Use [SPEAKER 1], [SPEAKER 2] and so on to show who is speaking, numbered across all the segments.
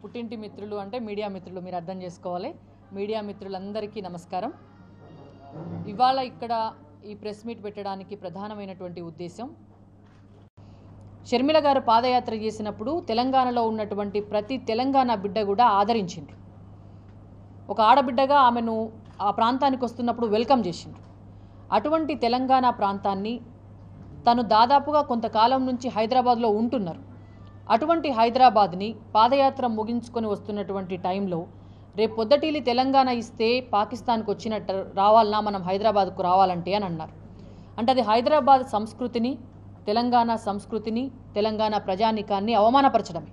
[SPEAKER 1] పుట్టింటి మిత్రులు అంటే మీడియా మిత్రులు మీరు అర్థం చేసుకోవాలి మీడియా మిత్రులందరికీ నమస్కారం ఇవాళ ఇక్కడ ఈ ప్రెస్ మీట్ పెట్టడానికి ప్రధానమైనటువంటి ఉద్దేశం షర్మిల గారు పాదయాత్ర చేసినప్పుడు తెలంగాణలో ఉన్నటువంటి ప్రతి తెలంగాణ బిడ్డ కూడా ఆదరించింది ఒక ఆడబిడ్డగా ఆమెను ఆ ప్రాంతానికి వస్తున్నప్పుడు వెల్కమ్ చేసిండ్రు అటువంటి తెలంగాణ ప్రాంతాన్ని తను దాదాపుగా కొంతకాలం నుంచి హైదరాబాద్లో ఉంటున్నారు అటువంటి హైదరాబాద్ని పాదయాత్ర ముగించుకొని వస్తున్నటువంటి టైంలో రేపు పొద్దటిల్లి తెలంగాణ ఇస్తే పాకిస్తాన్కి వచ్చినట్టు రావాలన్నా మనం హైదరాబాద్కు రావాలంటే అని అన్నారు అంటే అది హైదరాబాద్ సంస్కృతిని తెలంగాణ సంస్కృతిని తెలంగాణ ప్రజానికాన్ని అవమానపరచడమే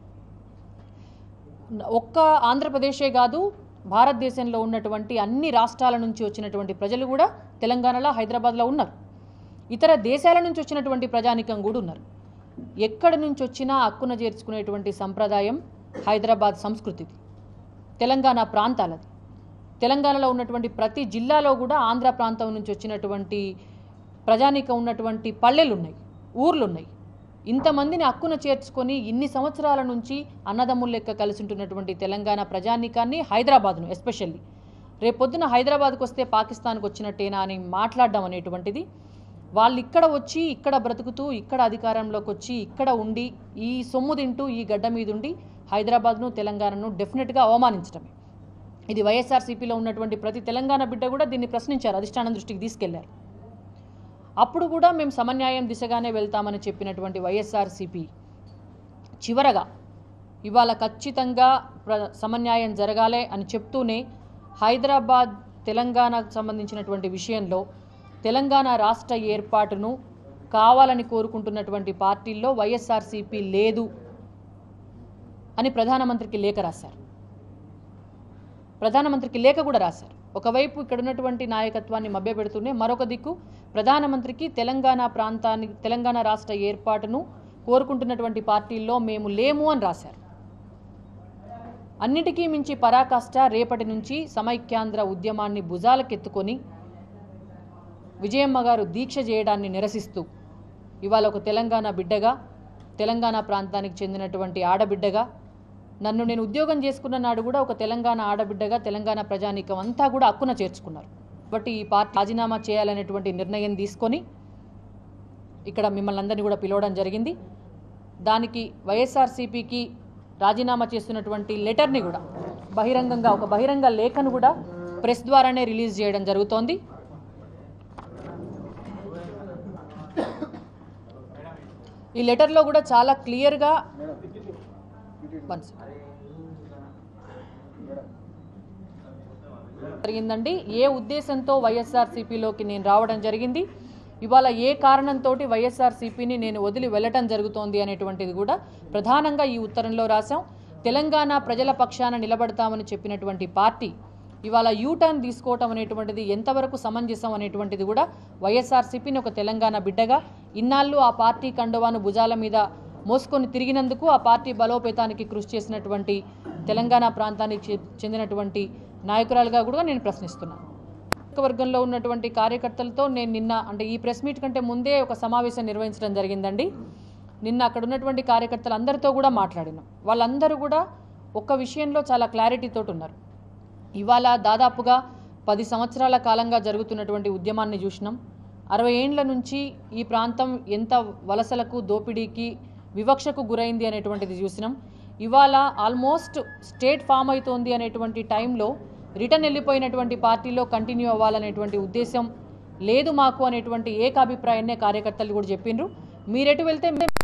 [SPEAKER 1] ఒక్క ఆంధ్రప్రదేశే కాదు భారతదేశంలో ఉన్నటువంటి అన్ని రాష్ట్రాల నుంచి వచ్చినటువంటి ప్రజలు కూడా తెలంగాణలో హైదరాబాద్లో ఉన్నారు ఇతర దేశాల నుంచి వచ్చినటువంటి ప్రజానికం కూడా ఉన్నారు ఎక్కడి నుంచి వచ్చినా హక్కున చేర్చుకునేటువంటి సంప్రదాయం హైదరాబాద్ సంస్కృతిది తెలంగాణ ప్రాంతాలది తెలంగాణలో ఉన్నటువంటి ప్రతి జిల్లాలో కూడా ఆంధ్ర ప్రాంతం నుంచి వచ్చినటువంటి ప్రజానికం ఉన్నటువంటి పల్లెలు ఉన్నాయి ఊర్లు ఉన్నాయి ఇంతమందిని హక్కున చేర్చుకొని ఇన్ని సంవత్సరాల నుంచి అన్నదమ్ముల లెక్క కలిసి ఉంటున్నటువంటి తెలంగాణ ప్రజానికాన్ని హైదరాబాద్ను ఎస్పెషల్లీ రేపొద్దున హైదరాబాద్కు వస్తే పాకిస్తాన్కి వచ్చినట్టేనా అని మాట్లాడడం అనేటువంటిది వాళ్ళు ఇక్కడ వచ్చి ఇక్కడ బ్రతుకుతూ ఇక్కడ అధికారంలోకి వచ్చి ఇక్కడ ఉండి ఈ సొమ్ము తింటూ ఈ గడ్డ మీద ఉండి హైదరాబాద్ను తెలంగాణను డెఫినెట్గా అవమానించడమే ఇది వైఎస్ఆర్సీపీలో ఉన్నటువంటి ప్రతి తెలంగాణ బిడ్డ కూడా దీన్ని ప్రశ్నించారు అధిష్టానం దృష్టికి తీసుకెళ్లారు అప్పుడు కూడా మేము సమన్యాయం దిశగానే వెళ్తామని చెప్పినటువంటి వైఎస్ఆర్సీపీ చివరగా ఇవాళ ఖచ్చితంగా ప్ర సమన్యాయం జరగాలే అని చెప్తూనే హైదరాబాద్ తెలంగాణకు సంబంధించినటువంటి విషయంలో తెలంగాణ రాష్ట్ర ఏర్పాటును కావాలని కోరుకుంటున్నటువంటి పార్టీల్లో వైఎస్ఆర్సీపీ లేదు అని ప్రధానమంత్రికి లేఖ రాశారు ప్రధానమంత్రికి లేఖ కూడా రాశారు ఒకవైపు ఇక్కడ ఉన్నటువంటి నాయకత్వాన్ని మభ్యపెడుతూనే మరొక దిక్కు ప్రధానమంత్రికి తెలంగాణ ప్రాంతానికి తెలంగాణ రాష్ట్ర ఏర్పాటును కోరుకుంటున్నటువంటి పార్టీల్లో మేము లేము అని రాశారు అన్నిటికీ మించి పరాకాష్ట రేపటి నుంచి సమైక్యాంధ్ర ఉద్యమాన్ని భుజాలకెత్తుకొని విజయమ్మ గారు దీక్ష చేయడాన్ని నిరసిస్తూ ఇవాళ ఒక తెలంగాణ బిడ్డగా తెలంగాణ ప్రాంతానికి చెందినటువంటి ఆడబిడ్డగా నన్ను నేను ఉద్యోగం చేసుకున్న నాడు కూడా ఒక తెలంగాణ ఆడబిడ్డగా తెలంగాణ ప్రజానీకం అంతా కూడా హక్కున చేర్చుకున్నారు కాబట్టి ఈ పార్టీ రాజీనామా చేయాలనేటువంటి నిర్ణయం తీసుకొని ఇక్కడ మిమ్మల్ని అందరినీ కూడా పిలవడం జరిగింది దానికి వైఎస్ఆర్సీపీకి రాజీనామా చేస్తున్నటువంటి లెటర్ని కూడా బహిరంగంగా ఒక బహిరంగ లేఖను కూడా ప్రెస్ ద్వారానే రిలీజ్ చేయడం జరుగుతోంది ఈ లెటర్లో కూడా చాలా క్లియర్గా వన్ సెకండ్. జరిగిందండి ఏ ఉద్దేశంతో వైఎస్ఆర్సీపీలోకి నేను రావడం జరిగింది ఇవాళ ఏ కారణంతో వైఎస్ఆర్సీపీని నేను వదిలి వెళ్ళటం జరుగుతోంది అనేటువంటిది కూడా ప్రధానంగా ఈ ఉత్తరంలో రాశాం తెలంగాణ ప్రజల పక్షాన నిలబడతామని చెప్పినటువంటి పార్టీ ఇవాళ యూటర్న్ తీసుకోవటం అనేటువంటిది ఎంతవరకు సమంజసం అనేటువంటిది కూడా వైఎస్ఆర్సీపీని ఒక తెలంగాణ బిడ్డగా ఇన్నాళ్ళు ఆ పార్టీ కండువాను భుజాల మీద మోసుకొని తిరిగినందుకు ఆ పార్టీ బలోపేతానికి కృషి చేసినటువంటి తెలంగాణ ప్రాంతానికి చె- చెందినటువంటి నాయకురాలుగా కూడా నేను ప్రశ్నిస్తున్నాను వర్గంలో ఉన్నటువంటి కార్యకర్తలతో నేను నిన్న అంటే ఈ ప్రెస్ మీట్ కంటే ముందే ఒక సమావేశం నిర్వహించడం జరిగిందండి నిన్న అక్కడ ఉన్నటువంటి కార్యకర్తలు అందరితో కూడా మాట్లాడినాం వాళ్ళందరూ కూడా ఒక్క విషయంలో చాలా క్లారిటీతో ఉన్నారు ఇవాళ దాదాపుగా పది సంవత్సరాల కాలంగా జరుగుతున్నటువంటి ఉద్యమాన్ని చూసినాం అరవై ఏండ్ల నుంచి ఈ ప్రాంతం ఎంత వలసలకు దోపిడీకి వివక్షకు గురైంది అనేటువంటిది చూసినాం ఇవాళ ఆల్మోస్ట్ స్టేట్ ఫామ్ అవుతోంది అనేటువంటి టైంలో రిటర్న్ వెళ్ళిపోయినటువంటి పార్టీలో కంటిన్యూ అవ్వాలనేటువంటి ఉద్దేశం లేదు మాకు అనేటువంటి ఏకాభిప్రాయాన్నే కార్యకర్తలు కూడా చెప్పిండ్రు మీరెటు వెళ్తే మేము